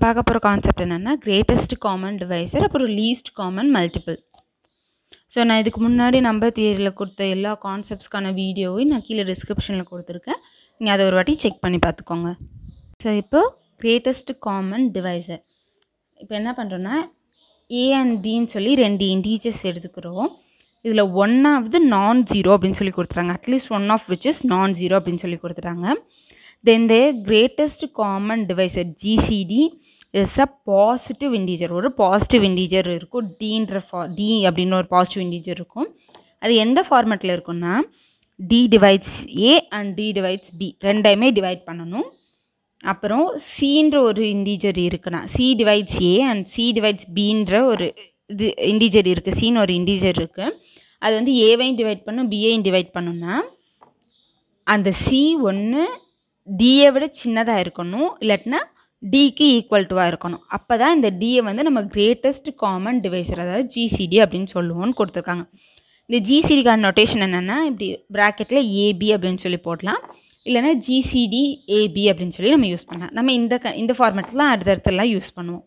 பார்க்க போகிற கான்செப்ட் என்னென்னா கிரேட்டஸ்ட் காமன் டிவைசர் அப்புறம் லீஸ்ட் காமன் மல்டிபிள் ஸோ நான் இதுக்கு முன்னாடி நம்பர் தியரியில் கொடுத்த எல்லா கான்செப்ட்ஸ்க்கான வீடியோவையும் நான் கீழே டிஸ்கிரிப்ஷனில் கொடுத்துருக்கேன் நீங்கள் அதை ஒரு வாட்டி செக் பண்ணி பார்த்துக்கோங்க ஸோ இப்போ கிரேட்டஸ்ட் காமன் டிவைசர் இப்போ என்ன பண்ணுறோன்னா ஏ அண்ட் பின்னு சொல்லி ரெண்டு இண்டீஜர்ஸ் எடுத்துக்கிறோம் இதில் ஒன்னாவது நான் ஜீரோ அப்படின்னு சொல்லி கொடுத்துறாங்க at least one of which is non zero அப்படின்னு சொல்லி கொடுத்துட்டாங்க then the greatest common divisor GCD is a positive integer ஒரு பாசிட்டிவ் இண்டீஜர் இருக்கும் டீன்ற ஃபா டி அப்படின்னு ஒரு பாசிட்டிவ் இண்டீஜர் இருக்கும் அது எந்த ஃபார்மேட்டில் இருக்குன்னா D divides A and D divides B ரெண்டையுமே டிவைட் பண்ணணும் அப்புறம் சின்ற ஒரு இண்டீஜர் இருக்குன்னா C divides A and C divides பின்ற ஒரு இது இண்டீஜர் இருக்குது சின்னு ஒரு இண்டீஜர் இருக்குது அது வந்து ஏவையும் டிவைட் பண்ணும் பிஏயும் டிவைட் பண்ணுன்னா அந்த சி ஒன்று டியை விட சின்னதாக இருக்கணும் இல்லாட்டினா டிக்கு ஈக்குவல் டுவாக இருக்கணும் அப்போ தான் இந்த டியை வந்து நம்ம கிரேட்டஸ்ட் காமன் டிவைசர் அதாவது ஜிசிடி அப்படின்னு சொல்லுவோம்னு கொடுத்துருக்காங்க இந்த ஜிசிடிக்கான நொட்டேஷன் என்னென்னா இப்படி ப்ராக்கெட்டில் ஏபி அப்படின்னு சொல்லி போடலாம் இல்லைனா ஜிசிடி ஏபி அப்படின்னு சொல்லி நம்ம யூஸ் பண்ணலாம் நம்ம இந்த க இந்த ஃபார்மேட்டில் அடுத்தடுத்தெல்லாம் யூஸ் பண்ணுவோம்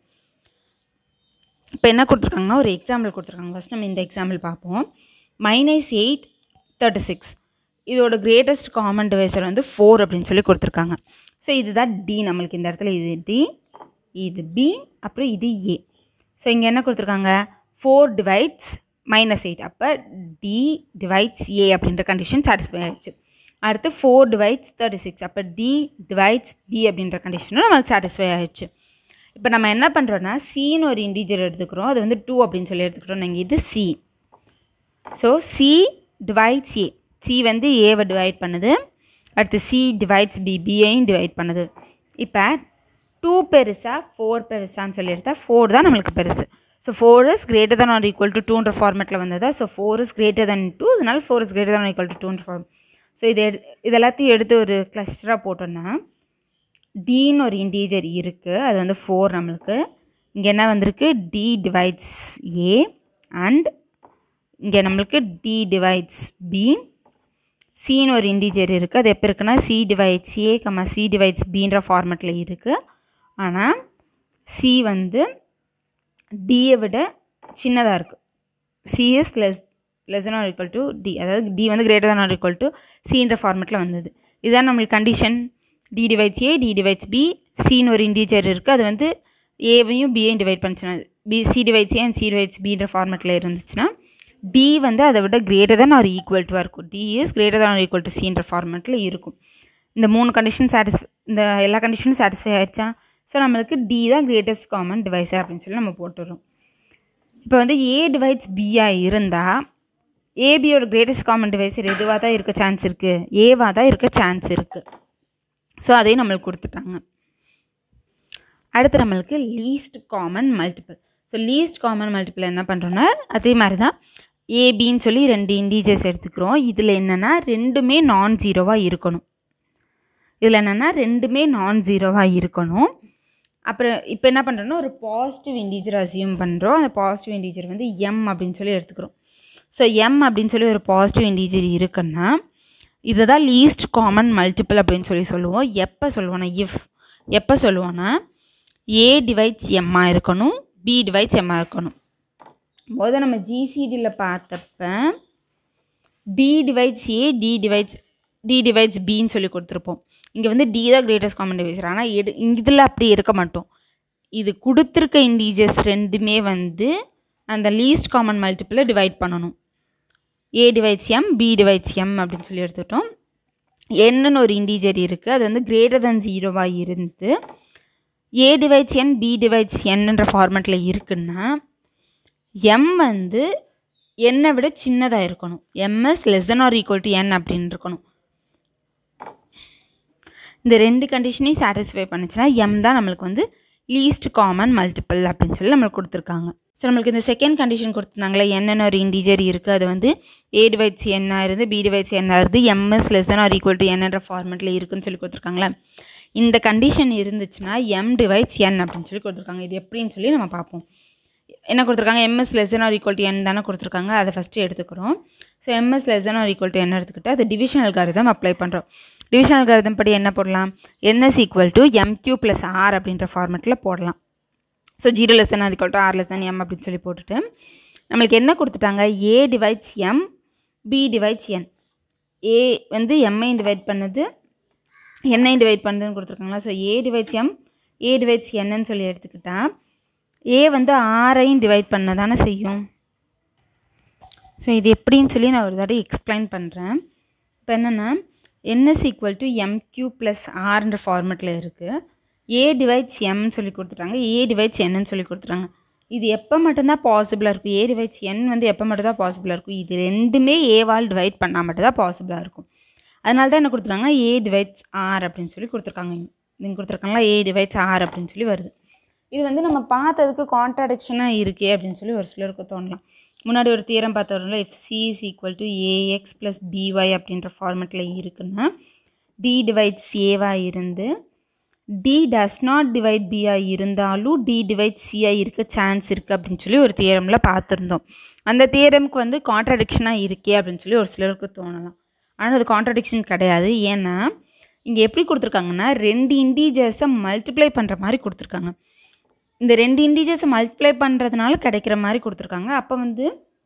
இப்போ என்ன கொடுத்துருக்காங்கன்னா ஒரு எக்ஸாம்பிள் கொடுத்துருக்காங்க ஃபஸ்ட் நம்ம இந்த எக்ஸாம்பிள் பார்ப்போம் மைனஸ் எயிட் தேர்ட்டி சிக்ஸ் இதோட கிரேட்டஸ்ட் காமன் டிவைசர் வந்து ஃபோர் அப்படின்னு சொல்லி கொடுத்துருக்காங்க ஸோ இதுதான் டி நம்மளுக்கு இந்த இடத்துல இது டி இது பி அப்புறம் இது ஏ ஸோ இங்கே என்ன கொடுத்துருக்காங்க ஃபோர் டிவைட்ஸ் மைனஸ் எயிட் அப்போ டி டிவைட்ஸ் ஏ அப்படின்ற கண்டிஷன் சாட்டிஸ்ஃபை ஆயிடுச்சு அடுத்து ஃபோர் டிவைட்ஸ் தேர்ட்டி சிக்ஸ் அப்போ டி டிவைட்ஸ் பி அப்படின்ற கண்டிஷனும் நம்மளுக்கு சாட்டிஸ்ஃபை ஆயிடுச்சு இப்போ நம்ம என்ன பண்ணுறோன்னா சின்னு ஒரு இண்டீஜர் எடுத்துக்கிறோம் அது வந்து டூ அப்படின்னு சொல்லி எடுத்துக்கிறோம் நாங்கள் இது சி ஸோ சி டிவைட்ஸ் ஏ சி வந்து ஏவை டிவைட் பண்ணுது அடுத்து சி டிவைட்ஸ் பி பிஐயும் டிவைட் பண்ணுது இப்போ டூ பெருசா ஃபோர் பெருசான்னு சொல்லி எடுத்தால் ஃபோர் தான் நம்மளுக்கு பெருசு so four is greater than or equal to டூன்ற ஃபார்மேட்டில் வந்ததா so four is greater than two அதனால four is greater than equal to டூன்ற ஃபார்ம் ஸோ இது எடு இது எல்லாத்தையும் எடுத்து ஒரு கிளஸ்டராக போட்டோன்னா டின்னு ஒரு இண்டீஜர் இருக்குது அது வந்து ஃபோர் நம்மளுக்கு இங்கே என்ன வந்திருக்கு டி டிவைட்ஸ் ஏ அண்ட் இங்கே நம்மளுக்கு டி டிவைட்ஸ் பி சின்னு ஒரு இண்டீஜர் இருக்குது அது எப்போ இருக்குன்னா C divides A comma C divides பின்ற ஃபார்மேட்டில் இருக்குது ஆனால் சி வந்து டியை விட சின்னதாக இருக்குது C is less less or equal to D அதாவது டி வந்து greater than or equal to சின்ற ஃபார்மேட்டில் வந்தது இதுதான் நம்மளுக்கு கண்டிஷன் டி டிவைட்ஸ் ஏ டி டிவைட்ஸ் பி சின்னு ஒரு இண்டீஜர் இருக்குது அது வந்து ஏவையும் பியையும் டிவைட் பண்ணுச்சுன்னா B C divides A and C divides பின்ற ஃபார்மேட்டில் இருந்துச்சுன்னா டி வந்து அதை விட கிரேட்டர் தான் ஆர் ஈக்குவல் டுவாக இருக்கும் D is greater than or equal to சின்ற ஃபார்மேட்டில் இருக்கும் இந்த மூணு கண்டிஷன் சாட்டிஸ்ஃபை இந்த எல்லா கண்டிஷனும் சாட்டிஸ்ஃபை ஆயிடுச்சா ஸோ நம்மளுக்கு டி தான் கிரேட்டஸ்ட் காமன் டிவைஸர் அப்படின்னு சொல்லி நம்ம போட்டுடுறோம் இப்போ வந்து ஏ டிவைட்ஸ் பியாக இருந்தால் ஏபியோட கிரேட்டஸ்ட் காமன் டிவைசர் எதுவாக தான் இருக்க சான்ஸ் இருக்குது ஏவாக தான் இருக்க சான்ஸ் இருக்குது ஸோ அதையும் நம்மளுக்கு கொடுத்துட்டாங்க அடுத்து நம்மளுக்கு least common multiple so least common multiple என்ன பண்ணுறோன்னா அதே மாதிரி தான் ஏபின்னு சொல்லி ரெண்டு இண்டீஜர்ஸ் எடுத்துக்கிறோம் இதில் என்னென்னா ரெண்டுமே நான் ஜீரோவாக இருக்கணும் இதில் என்னென்னா ரெண்டுமே நான் ஜீரோவாக இருக்கணும் அப்புறம் இப்போ என்ன பண்ணுறோன்னா ஒரு பாசிட்டிவ் இண்டீஜர் அசியூம் பண்ணுறோம் அந்த பாசிட்டிவ் இண்டீஜர் வந்து எம் அப்படின்னு சொல்லி எடுத்துக்கிறோம் ஸோ எம் அப்படின்னு சொல்லி ஒரு பாசிட்டிவ் இண்டீஜர் இருக்குன்னா இதை தான் லீஸ்ட் காமன் மல்டிபிள் அப்படின்னு சொல்லி சொல்லுவோம் எப்போ சொல்லுவோன்னா இஃப் எப்போ சொல்லுவோன்னா ஏ டிவைட்ஸ் எம்மாக இருக்கணும் பி டிவைட்ஸ் எம்மாக இருக்கணும் போது நம்ம ஜிசிடியில் பார்த்தப்ப பி டிவைட்ஸ் ஏ டி டிவைட்ஸ் டி டிவைட்ஸ் பின்னு சொல்லி கொடுத்துருப்போம் இங்கே வந்து டி தான் கிரேட்டஸ்ட் காமன் டிவைசர் ஆனால் எடு இதில் அப்படி இருக்க மாட்டோம் இது கொடுத்துருக்க இண்டீஜர்ஸ் ரெண்டுமே வந்து அந்த லீஸ்ட் காமன் மல்டிப்பிளில் டிவைட் பண்ணணும் A divides M B divides M அப்படின்னு சொல்லி எடுத்துட்டோம் என்னன்னு ஒரு இண்டீஜர் இருக்குது அது வந்து கிரேட்டர் தென் ஜீரோவாக இருந்து A divides N P divides என்னன்ற ஃபார்மேட்டில் இருக்குன்னா எம் வந்து என்னை விட சின்னதாக இருக்கணும் M is less then or equal to என் அப்படின்னு இருக்கணும் இந்த ரெண்டு கண்டிஷனையும் சாட்டிஸ்ஃபை பண்ணுச்சுன்னா எம் தான் நம்மளுக்கு வந்து லீஸ்ட் காமன் மல்டிபிள் அப்படின்னு சொல்லி நம்மளுக்கு கொடுத்துருக்காங்க ஸோ நம்மளுக்கு இந்த செகண்ட் கண்டிஷன் கொடுத்துருந்தாங்களே என்னென்ன ஒரு இண்டீஜர் இருக்குது அது வந்து ஏ டிவைட்ஸ் என்ன இருந்து பி டிவைட்ஸ் என்ன இருந்து M is less then or equal to என்னன்ற ஃபார்மெட்டில் இருக்குன்னு சொல்லி கொடுத்துருக்காங்களே இந்த கண்டிஷன் இருந்துச்சுன்னா எம் டிவைட்ஸ் என் அப்படின்னு சொல்லி கொடுத்துருக்காங்க இது எப்படின்னு சொல்லி நம்ம பார்ப்போம் என்ன கொடுத்துருக்காங்க M is less then or equal to N தானே கொடுத்துருக்காங்க அதை ஃபஸ்ட்டு எடுத்துக்கிறோம் so M is less then or equal to N எடுத்துக்கிட்டு அது டிவிஷன் அல்காரிதம் அப்ளை பண்ணுறோம் டிவிஷன் அல்காரிதம் படி என்ன போடலாம் N is equal to MQ plus R அப்படின்ற ஃபார்மெட்டில் போடலாம் so zero less than equal to R less than M அப்படின்னு சொல்லி போட்டுட்டு நம்மளுக்கு என்ன கொடுத்துட்டாங்க A divides M B divides N A வந்து எம்ஐ டிவைட் பண்ணுது என்னை டிவைட் பண்ணுதுன்னு கொடுத்துருக்காங்களா so A divides M A divides என்னன்னு சொல்லி எடுத்துக்கிட்டா ஏ வந்து ஆரையும் டிவைட் பண்ண தானே செய்யும் ஸோ இது எப்படின்னு சொல்லி நான் ஒரு தடவை எக்ஸ்பிளைன் பண்ணுறேன் இப்போ என்னென்னா N is equal to MQ plus ஆர்ன்ற ஃபார்மெட்டில் இருக்குது ஏ டிவைட்ஸ் எம்னு சொல்லி கொடுத்துட்டாங்க ஏ டிவைட்ஸ் என்னன்னு சொல்லி கொடுத்துட்டாங்க இது எப்போ மட்டும்தான் பாசிபிளாக இருக்கும் ஏ டிவைட்ஸ் என் வந்து எப்போ மட்டும்தான் பாசிபிளாக இருக்கும் இது ரெண்டுமே ஏவால் டிவைட் பண்ணால் மட்டும்தான் பாசிபிளாக இருக்கும் அதனால தான் என்ன கொடுத்துருக்காங்கன்னா ஏ டிவைட்ஸ் ஆர் அப்படின்னு சொல்லி கொடுத்துருக்காங்க இங்கே கொடுத்துருக்காங்களா ஏ டிவைட்ஸ் ஆர் அப்படின்னு சொல்லி வருது இது வந்து நம்ம பார்த்ததுக்கு கான்ட்ராடிக்ஷனாக இருக்கே அப்படின்னு சொல்லி ஒரு சிலருக்கு தோணலாம் முன்னாடி ஒரு தீரம் பார்த்தவரில் if C is equal to AX plus BY அப்படின்ற ஃபார்மெட்டில் இருக்குன்னா டி டிவைட்ஸ் ஏவாக இருந்து டி டஸ் நாட் டிவைட் பியாக இருந்தாலும் டி டிவைட் சியாக இருக்க சான்ஸ் இருக்குது அப்படின்னு சொல்லி ஒரு தியரமில் பார்த்துருந்தோம் அந்த தியரமுக்கு வந்து கான்ட்ராடிக்ஷனாக இருக்கே அப்படின்னு சொல்லி ஒரு சிலருக்கு தோணலாம் ஆனால் அது கான்ட்ராடிக்ஷன் கிடையாது ஏன்னா இங்கே எப்படி கொடுத்துருக்காங்கன்னா ரெண்டு இண்டீஜர்ஸை மல்டிப்ளை பண்ணுற மாதிரி கொடுத்துருக்காங்க இந்த ரெண்டு இண்டீஜர்ஸை மல்டிப்ளை பண்ணுறதுனால கிடைக்கிற மாதிரி கொடுத்துருக்காங்க அப்போ வந்து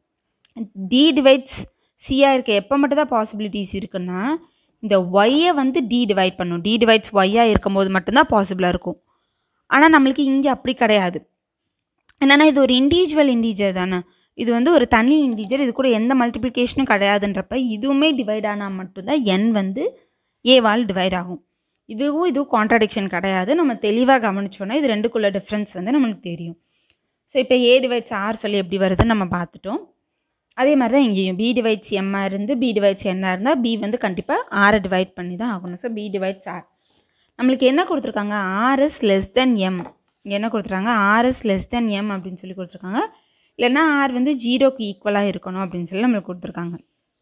டி டிவைட்ஸ் சியாக இருக்க எப்போ மட்டும் தான் பாசிபிலிட்டிஸ் இருக்குன்னா இந்த ஒய்யை வந்து டி டிவைட் பண்ணும் டி டிவைட்ஸ் ஒய்யாக இருக்கும்போது மட்டும்தான் பாசிபிளாக இருக்கும் ஆனால் நம்மளுக்கு இங்கே அப்படி கிடையாது என்னென்னா இது ஒரு இண்டிவிஜுவல் இண்டீஜர் தானே இது வந்து ஒரு தனி இண்டீஜர் இது கூட எந்த மல்டிப்ளிகேஷனும் கிடையாதுன்றப்ப இதுவுமே டிவைட் ஆனால் மட்டும்தான் என் வந்து ஏவால் டிவைட் ஆகும் இதுவும் இதுவும் கான்ட்ராடிக்ஷன் கிடையாது நம்ம தெளிவாக கவனிச்சோன்னா இது ரெண்டுக்குள்ள டிஃப்ரென்ஸ் வந்து நம்மளுக்கு தெரியும் ஸோ இப்போ ஏ டிவைட்ஸ் ஆர் சொல்லி எப்படி வருதுன்னு நம்ம பார்த்துட்டோம் அதே மாதிரி தான் இங்கேயும் பி டிவைட்ஸ் எம்மாக இருந்து பி டிவைட்ஸ் என்னாக இருந்தால் பி வந்து கண்டிப்பாக ஆரை டிவைட் பண்ணி தான் ஆகணும் ஸோ பி டிவைட்ஸ் ஆர் நம்மளுக்கு என்ன கொடுத்துருக்காங்க ஆர்எஸ் லெஸ் தென் எம் என்ன கொடுத்துருக்காங்க ஆர்எஸ் லெஸ் தென் எம் அப்படின்னு சொல்லி கொடுத்துருக்காங்க இல்லைன்னா ஆர் வந்து ஜீரோக்கு ஈக்குவலாக இருக்கணும் அப்படின்னு சொல்லி நம்மளுக்கு கொடுத்துருக்காங்க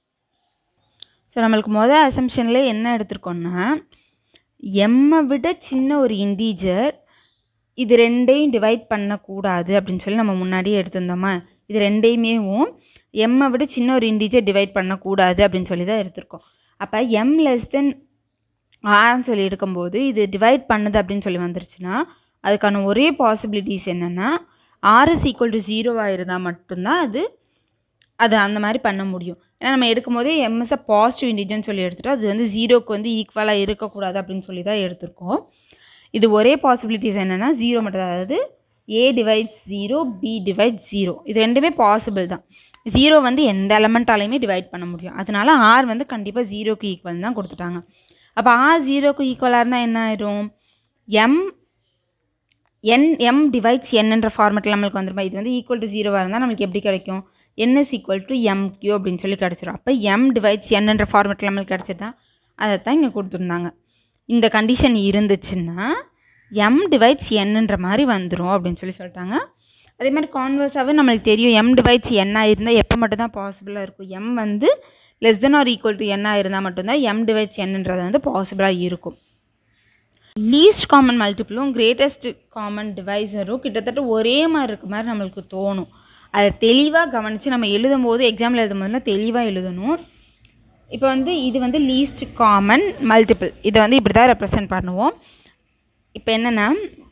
ஸோ நம்மளுக்கு மொதல் அசம்ஷனில் என்ன எடுத்திருக்கோன்னா எம்மை விட சின்ன ஒரு இண்டீஜர் இது ரெண்டையும் டிவைட் பண்ணக்கூடாது அப்படின்னு சொல்லி நம்ம முன்னாடியே எடுத்திருந்தோமா இது ரெண்டையுமேவும் எம்மை விட சின்ன ஒரு இண்டீஜர் டிவைட் பண்ணக்கூடாது அப்படின்னு சொல்லி தான் எடுத்திருக்கோம் அப்போ எம் லெஸ் தென் ஆர்னு சொல்லி எடுக்கும்போது இது டிவைட் பண்ணுது அப்படின்னு சொல்லி வந்துருச்சுன்னா அதுக்கான ஒரே பாசிபிலிட்டிஸ் என்னென்னா ஆர்எஸ் ஈக்குவல் டு ஜீரோவாக இருந்தால் மட்டும்தான் அது அது அந்த மாதிரி பண்ண முடியும் ஏன்னா நம்ம எடுக்கும்போதே எம்எஸ்ஸை பாசிட்டிவ் இண்டிஜர்னு சொல்லி எடுத்துட்டோம் அது வந்து ஜீரோக்கு வந்து ஈக்குவலாக இருக்கக்கூடாது அப்படின்னு சொல்லி தான் எடுத்திருக்கோம் இது ஒரே பாசிபிலிட்டிஸ் என்னென்னா ஜீரோ மட்டும் தான் அதாவது A divides zero B divide zero இது ரெண்டுமே பாசிபிள் தான் ஜீரோ வந்து எந்த எலமெண்ட்டாலையுமே டிவைட் பண்ண முடியும் அதனால ஆர் வந்து கண்டிப்பாக ஜீரோக்கு ஈக்குவல் தான் கொடுத்துட்டாங்க அப்போ ஆர் ஜீரோக்கு ஈக்குவலாக இருந்தால் என்ன ஆயிரும் எம் என் எம் டிவைட்ஸ் என்னன்ற ஃபார்மெட்டில் நம்மளுக்கு வந்துருமா இது வந்து ஈக்குவல் டு ஜீரோவாக இருந்தால் நம்மளுக்கு எப்படி கிடைக்கும் என்எஸ் ஈக்குவல் டு எம்கியூ அப்படின்னு சொல்லி கிடச்சிரும் அப்போ எம் டிவைட்ஸ் என்னன்ற ஃபார்மெட்டில் நம்மளுக்கு கிடச்சிதான் அதை தான் இங்கே கொடுத்துருந்தாங்க இந்த கண்டிஷன் இருந்துச்சுன்னா எம் டிவைட்ஸ் என்னன்ற மாதிரி வந்துடும் அப்படின்னு சொல்லி சொல்லிட்டாங்க அதே மாதிரி கான்வர்ஸாகவே நம்மளுக்கு தெரியும் எம் டிவைட்ஸ் என்ன இருந்தால் எப்போ மட்டும் தான் பாசிபிளாக இருக்கும் எம் வந்து less then or equal to N இருந்தால் மட்டும்தான் எம் டிவைட்ஸ் என்னன்றது வந்து பாசிபிளாக இருக்கும் லீஸ்ட் காமன் மல்டிபிளும் கிரேட்டஸ்ட் காமன் டிவைசரும் கிட்டத்தட்ட ஒரே மாதிரி இருக்க மாதிரி நம்மளுக்கு தோணும் அதை தெளிவாக கவனித்து நம்ம எழுதும் போது எக்ஸாமில் எழுதும் போதெல்லாம் தெளிவாக எழுதணும் இப்போ வந்து இது வந்து லீஸ்ட் காமன் மல்டிபிள் இதை வந்து இப்படி தான் ரெப்ரசன்ட் பண்ணுவோம் இப்போ என்னென்னா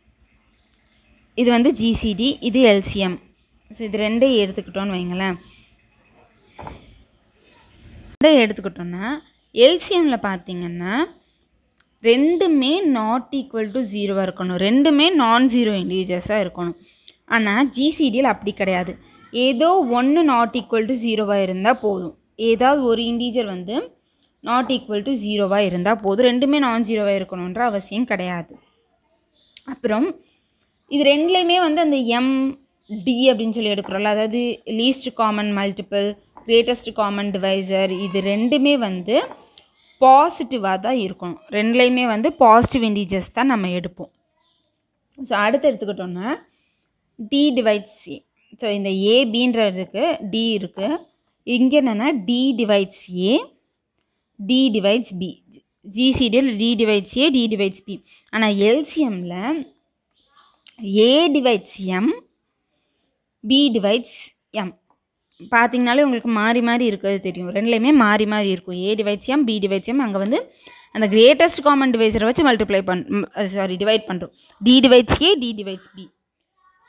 இது வந்து ஜிசிடி இது எல்சிஎம் ஸோ இது ரெண்டையும் எடுத்துக்கிட்டோன்னு வைங்களேன் ரெண்டையும் எடுத்துக்கிட்டோன்னா எல்சிஎம்மில் பார்த்தீங்கன்னா ரெண்டுமே நாட் ஈக்குவல் டு ஜீரோவாக இருக்கணும் ரெண்டுமே நான் ஜீரோ இண்டீஜர்ஸாக இருக்கணும் ஆனால் ஜிசிடியில் அப்படி கிடையாது ஏதோ ஒன்று நாட் ஈக்குவல் டு ஜீரோவாக இருந்தால் போதும் ஏதாவது ஒரு இண்டீஜர் வந்து நாட் ஈக்குவல் டு ஜீரோவாக இருந்தால் போதும் ரெண்டுமே நான் ஜீரோவாக இருக்கணுன்ற அவசியம் கிடையாது அப்புறம் இது ரெண்டுலேயுமே வந்து அந்த எம் டி அப்படின்னு சொல்லி எடுக்கிறோம்ல அதாவது least common multiple greatest common divisor இது ரெண்டுமே வந்து பாசிட்டிவாக தான் இருக்கணும் ரெண்டுலேயுமே வந்து பாசிட்டிவ் இண்டீஜர்ஸ் தான் நம்ம எடுப்போம் ஸோ அடுத்து எடுத்துக்கிட்டோன்னா டி டிவைட்ஸ் சி ஸோ இந்த ஏபின்ற இருக்குது டி இருக்குது இங்கே என்னென்னா டி டிவைட்ஸ் ஏ டி டிவைட்ஸ் பி ஜிசிடியில் டி டிவைட்ஸ் ஏ டி டிவைட்ஸ் பி ஆனால் எல்சிஎம்மில் A divides M B divides M பார்த்தீங்கனாலே உங்களுக்கு மாறி மாறி இருக்கிறது தெரியும் ரெண்டுலேயுமே மாறி மாறி இருக்கும் a divides M B divides m அங்கே வந்து அந்த கிரேட்டஸ்ட் காமன் டிவைஸரை வச்சு மல்டிப்ளை பண் சாரி டிவைட் பண்ணுறோம் டி டிவைட்ஸ் ஏ டி டிவைட்ஸ் பி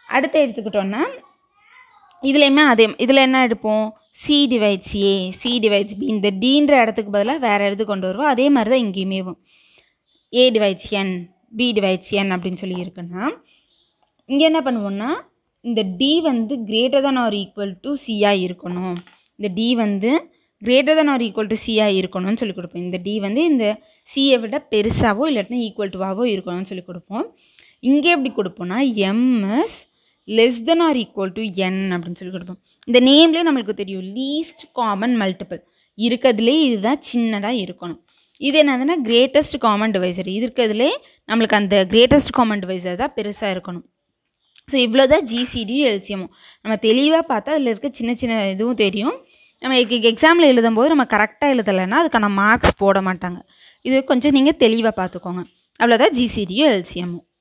அடுத்து எடுத்துக்கிட்டோன்னா இதுலேயுமே அதே இதில் என்ன எடுப்போம் சி டிவைட்ஸ் ஏ சி டிவைட்ஸ் பி இந்த டீன்ற இடத்துக்கு பதிலாக வேறு இடத்து கொண்டு வருவோம் அதே மாதிரி தான் இங்கேயுமே a divides N P divides n அப்படின்னு சொல்லி இருக்குன்னா இங்கே என்ன பண்ணுவோம்னா இந்த டி வந்து greater than or equal to சியாக இருக்கணும் இந்த டி வந்து greater than or equal to சியாக இருக்கணும்னு சொல்லி கொடுப்போம் இந்த டி வந்து இந்த சியை விட பெருசாவோ இல்லாட்டினா ஈக்குவல் டுவாவோ இருக்கணும்னு சொல்லி கொடுப்போம் இங்கே எப்படி கொடுப்போம்னா m is less then or equal to என் அப்படின்னு சொல்லி கொடுப்போம் இந்த நேம்லேயே நம்மளுக்கு தெரியும் லீஸ்ட் காமன் மல்டிபிள் இருக்கிறதுலே இதுதான் சின்னதாக இருக்கணும் இது என்னதுன்னா கிரேட்டஸ்ட் காமன் டிவைசர் இது இருக்கிறதுலே நம்மளுக்கு அந்த கிரேட்டஸ்ட் காமன் டிவைசர் தான் பெருசாக இருக்கணும் ஸோ இவ்வளோ தான் ஜிசிடியும் எல்சிஎம்மும் நம்ம தெளிவாக பார்த்தா அதில் இருக்க சின்ன சின்ன இதுவும் தெரியும் நம்ம எக்ஸாமில் எழுதும்போது நம்ம கரெக்டாக எழுதலைன்னா அதுக்கான மார்க்ஸ் போட மாட்டாங்க இது கொஞ்சம் நீங்கள் தெளிவாக பார்த்துக்கோங்க அவ்வளோதான் ஜிசிடியும் எல்சிஎம்மும்